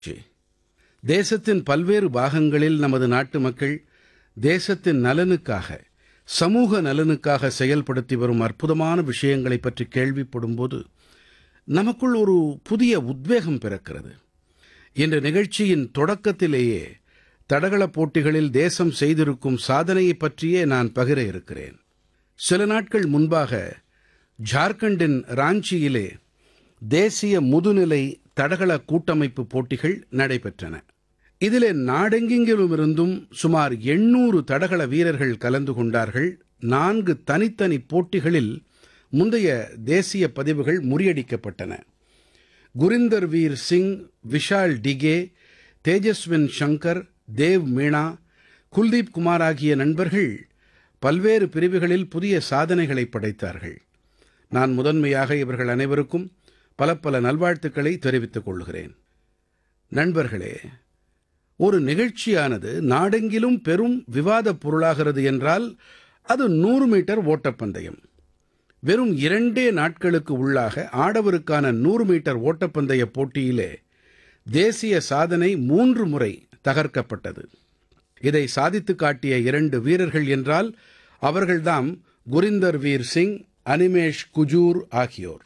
C. தேசத்தின் பல்வேறு பாகங்களில் நமது நாட்டு மக்கள் தேசத்தின் நலனுக்காக சமூக நலனுக்காக செயல்படுத்தி வரும் அற்புதமான விஷயங்களைப் பற்றி கேள்விப்படும்போது நமக்குள் ஒரு புதிய உத்வேகம் பிறக்கிறது இன்று நிகழ்ச்சியின் தொடக்கத்திலேயே தடகளப் போட்டிகளில் தேசம் செய்திருக்கும் சாதனையைப் பற்றியே நான் பகிர இருக்கிறேன் சில நாட்கள் முன்பாக ஜார்க்கண்டின் ராஞ்சியிலே தேசிய முதுநிலை தடகள கூட்டமைப்பு போட்டிகள் நடைபெற்றன இதிலே நாடெங்கிலுமிருந்தும் சுமார் 800 தடகள வீரர்கள் கலந்து கொண்டார்கள் நான்கு தனித்தனி போட்டிகளில் முந்தைய தேசிய பதிவுகள் முறியடிக்கப்பட்டன குரிந்தர் வீர் சிங் விஷால் டிகே தேஜஸ்வின் சங்கர் தேவ் மீனா குல்தீப் குமார் ஆகிய நண்பர்கள் பல்வேறு பிரிவுகளில் புதிய சாதனைகளை படைத்தார்கள் நான் முதன்மையாக இவர்கள் அனைவருக்கும் பல பல நல்வாழ்த்துக்களை தெரிவித்துக் கொள்கிறேன் நண்பர்களே ஒரு நிகழ்ச்சியானது நாடெங்கிலும் பெரும் விவாதப் பொருளாகிறது என்றால் அது 100 மீட்டர் ஓட்டப்பந்தயம் வெறும் இரண்டே நாட்களுக்கு உள்ளாக ஆடவருக்கான 100 மீட்டர் ஓட்டப்பந்தய போட்டியிலே தேசிய சாதனை மூன்று முறை தகர்க்கப்பட்டது இதை சாதித்துக் காட்டிய இரண்டு வீரர்கள் என்றால் அவர்கள்தாம் குரிந்தர் வீர் சிங் அனிமேஷ் குஜூர் ஆகியோர்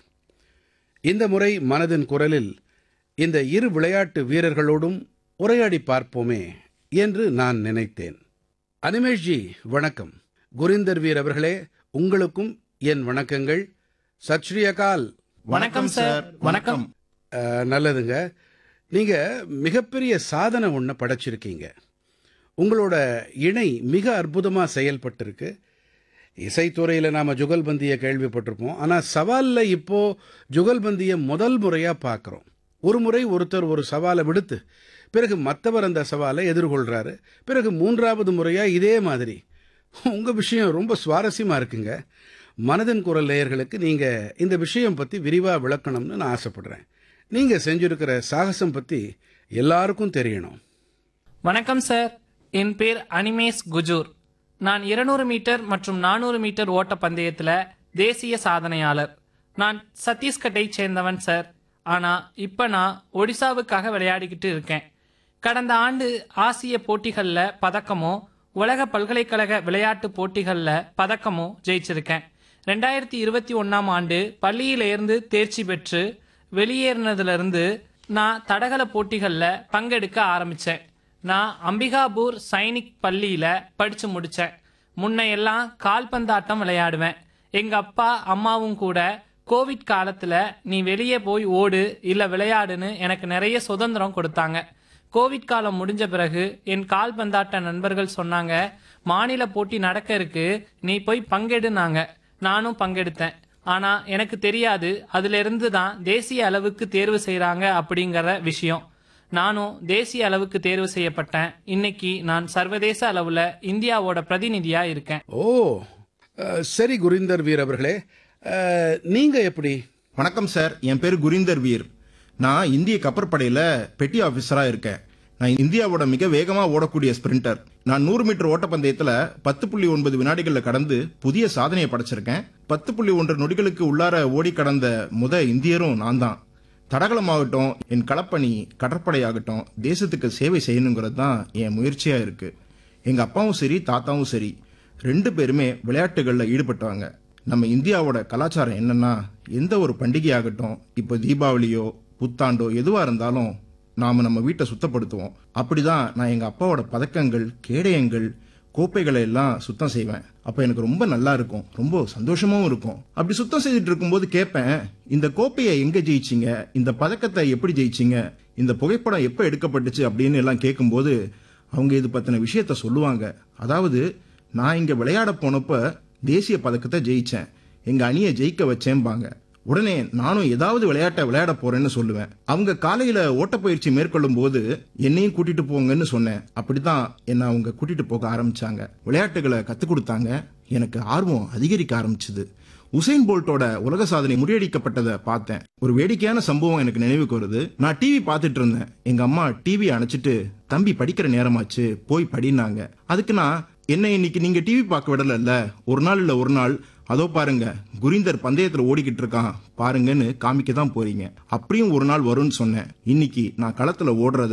இந்த முறை மனதின் குரலில் இந்த இரு விளையாட்டு வீரர்களோடும் உரையாடி பார்ப்போமே என்று நான் நினைத்தேன் அனிமேஷ்ஜி வணக்கம் குரிந்தர் வீர் அவர்களே உங்களுக்கும் என் வணக்கங்கள் சத் ஸ்ரீ அகால் வணக்கம் சார் வணக்கம் அஹ், நல்லதுங்க நீங்க மிகப்பெரிய சாதனை ஒண்ண படைச்சிருக்கீங்க உங்களோட இணை மிக அற்புதமா செயல்பட்டிருக்கு இசைத்துறையில நாம ஜுகல்பந்தியை கேள்விப்பட்டிருப்போம் ஆனா சவால்ல இப்போ ஜுகல்பந்தியை முதல் முறையா பார்க்கறோம் ஒரு முறை ஒருத்தர் ஒரு சவாலை விடுத்து பிறகு மத்தவர் அந்த சவாலை எதிர்கொள்றாரு பிறகு மூன்றாவது முறையா இதே மாதிரி உங்க விஷயம் ரொம்ப சுவாரஸ்யமா இருக்குங்க மனதின் குரல் நேயர்களுக்கு நீங்க இந்த விஷயம் பத்தி விரிவா விளக்கணும்னு நான் ஆசைப்படுறேன் நீங்க செஞ்சிருக்கிற சாகசம் பத்தி எல்லாருக்கும் தெரியணும் வணக்கம் சார் என் பேர் அனிமேஷ் குஜூர் நான் 200 மீட்டர் மற்றும் 400 மீட்டர் ஓட்ட பந்தயத்துல தேசிய சாதனையாளர் நான் சத்தீஸ்கட்டைச் சேர்ந்தவன் சார் ஆனா இப்ப நான் ஒடிசாவுக்காக விளையாடிக்கிட்டு இருக்கேன் கடந்த ஆண்டு ஆசிய போட்டிகள்ல பதக்கமோ உலக பல்கலைக்கழக விளையாட்டு போட்டிகள்ல பதக்கமோ ஜெயிச்சிருக்கேன் ரெண்டாயிரத்தி இருபத்தி ஒன்னாம் ஆண்டு பள்ளியிலிருந்து தேர்ச்சி பெற்று வெளியேறினதுல இருந்து நான் தடகள போட்டிகள்ல பங்கெடுக்க ஆரம்பிச்சேன் நான் அம்பிகாபூர் சைனிக் பள்ளியில படிச்சு முடிச்சேன் முன்ன எல்லாம் கால்பந்தாட்டம் விளையாடுவேன் எங்க அப்பா அம்மாவும் கூட கோவிட் காலத்துல நீ வெளியே போய் ஓடு இல்ல விளையாடுன்னு எனக்கு நிறைய சுதந்திரம் கொடுத்தாங்க கோவிட் காலம் முடிஞ்ச பிறகு என் கால்பந்தாட்ட நண்பர்கள் சொன்னாங்க மாநில போட்டி நடக்க இருக்கு நீ போய் பங்கெடுனாங்க நானும் பங்கெடுத்தேன் ஆனா எனக்கு தெரியாது அதுல இருந்து தான் தேசிய அளவுக்கு தேர்வு செய்றாங்க அப்படிங்கிற விஷயம் நானும் தேசிய அளவுக்கு தேர்வு செய்யப்பட்டேன் இன்னைக்கு நான் சர்வதேச அளவுல இந்தியாவோட பிரதிநிதியா இருக்கேன் ஓ அஹ், சரி குரிந்தர் வீர் அவர்களே அஹ், நீங்க எப்படி வணக்கம் சார் என் பேர் குரிந்தர் வீர் நான் இந்திய கப்பற்படையில பெட்டி ஆபீசரா இருக்கேன் நான் இந்தியாவோட மிக வேகமா ஓடக்கூடிய ஸ்பிரிண்டர் நான் நூறு மீட்டர் ஓட்டப்பந்தயத்துல பத்து புள்ளி ஒன்பது வினாடிகள்ல கடந்து புதிய சாதனையை படைச்சிருக்கேன் பத்து புள்ளி ஒன்று நொடிகளுக்கு உள்ளார ஓடி கடந்த முத இந்தியரும் நான் தான் தடகளமாகட்டும் என் களப்பணி கடற்படையாகட்டும் தேசத்துக்கு சேவை செய்யணுங்கிறது தான் என் முயற்சியா இருக்கு எங்க அப்பாவும் சரி தாத்தாவும் சரி ரெண்டு பேருமே விளையாட்டுகள்ல ஈடுபட்டவங்க நம்ம இந்தியாவோட கலாச்சாரம் என்னன்னா எந்த ஒரு பண்டிகையாகட்டும் இப்போ தீபாவளியோ புத்தாண்டோ எதுவா இருந்தாலும் நாம நம்ம வீட்டை சுத்தப்படுத்துவோம் அப்படிதான் நான் எங்க அப்பாவோட பதக்கங்கள் கேடயங்கள் கோப்பைகளை எல்லாம் சுத்தம் செய்வேன் அப்ப எனக்கு ரொம்ப நல்லா இருக்கும் ரொம்ப சந்தோஷமாவும் இருக்கும் அப்படி சுத்தம் செய்துட்டு இருக்கும்போது கேட்பேன் இந்த கோப்பையை எங்க ஜெயிச்சீங்க இந்த பதக்கத்தை எப்படி ஜெயிச்சீங்க இந்த புகைப்படம் எப்ப எடுக்கப்பட்டுச்சு அப்படின்னு எல்லாம் கேட்கும்போது அவங்க இது பத்தின விஷயத்த சொல்லுவாங்க அதாவது நான் இங்க விளையாட போனப்ப தேசிய பதக்கத்தை ஜெயிச்சேன் எங்க அணியை ஜெயிக்க வச்சேன்பாங்க உடனே நானும் ஏதாவது விளையாட்டை விளையாட போறேன்னு சொல்லுவேன் அவங்க காலையில ஓட்டப்பயிற்சி மேற்கொள்ளும் போது என்னையும் கூட்டிட்டு போங்கன்னு சொன்னேன் அப்படிதான் என்ன அவங்க கூட்டிட்டு போக ஆரம்பிச்சாங்க விளையாட்டுகளை கத்துக் கொடுத்தாங்க எனக்கு ஆர்வம் அதிகரிக்க ஆரம்பிச்சது உசைன் போல்ட்டோட உலக சாதனை முறியடிக்கப்பட்டதை பார்த்தேன் ஒரு வேடிக்கையான சம்பவம் எனக்கு நினைவுக்கு வருது நான் டிவி பார்த்துட்டு இருந்தேன் எங்க அம்மா டிவி அணைச்சிட்டு தம்பி படிக்கிற நேரமாச்சு போய் படினாங்க அதுக்கு நான் என்ன இன்னைக்கு நீங்க டிவி பார்க்க விடல ஒரு நாள் இல்ல ஒரு நாள் அதோ பாருங்க குரிந்தர் பந்தயத்துல ஓடிக்கிட்டு இருக்கான் பாருங்கன்னு காமிக்க தான் போறீங்க அப்படியும் ஒரு நாள் வரும்னு சொன்னேன் இன்னைக்கு நான் களத்துல ஓடுறத